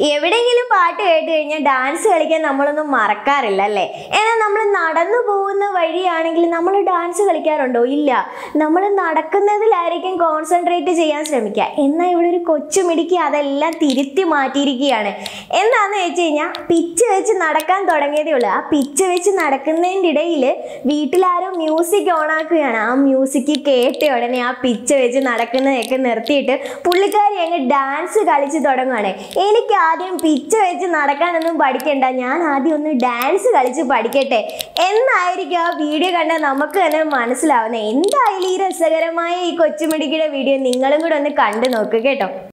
എവിടെയെങ്കിലും പാട്ട് കേട്ട് കഴിഞ്ഞാൽ ഡാൻസ് കളിക്കാൻ നമ്മളൊന്നും മറക്കാറില്ല അല്ലേ എന്നാൽ നമ്മൾ നടന്നു പോകുന്ന വഴിയാണെങ്കിൽ നമ്മൾ ഡാൻസ് കളിക്കാറുണ്ടോ ഇല്ല നമ്മൾ നടക്കുന്നതിലായിരിക്കും കോൺസെൻട്രേറ്റ് ചെയ്യാൻ ശ്രമിക്കുക എന്നാൽ ഇവിടെ ഒരു കൊച്ചുമിടിക്ക് അതെല്ലാം തിരുത്തി മാറ്റിയിരിക്കുകയാണ് എന്താണെന്ന് വെച്ച് കഴിഞ്ഞാൽ പിച്ച് വെച്ച് നടക്കാൻ തുടങ്ങിയതേ ഉള്ളൂ ആ പിച്ച് വെച്ച് നടക്കുന്നതിൻ്റെ ഇടയിൽ വീട്ടിലാരോ മ്യൂസിക് ഓണാക്കുകയാണ് ആ മ്യൂസിക് കേട്ട ഉടനെ ആ പിച്ച് വെച്ച് നടക്കുന്നതൊക്കെ നിർത്തിയിട്ട് പുള്ളിക്കാരി അങ്ങ് ഡാൻസ് കളിച്ച് തുടങ്ങുകയാണ് എനിക്ക് ആദ്യം പിച്ച് വെച്ച് നടക്കാനൊന്നും പഠിക്കണ്ട ഞാൻ ആദ്യം ഒന്ന് ഡാൻസ് കളിച്ച് പഠിക്കട്ടെ എന്നായിരിക്കും ആ വീഡിയോ കണ്ടാൽ നമുക്ക് തന്നെ മനസ്സിലാവുന്നത് എന്തായാലും ഈ രസകരമായ ഈ കൊച്ചുമിടിക്കിയുടെ വീഡിയോ നിങ്ങളും കൂടെ ഒന്ന് കണ്ടു നോക്കുക കേട്ടോ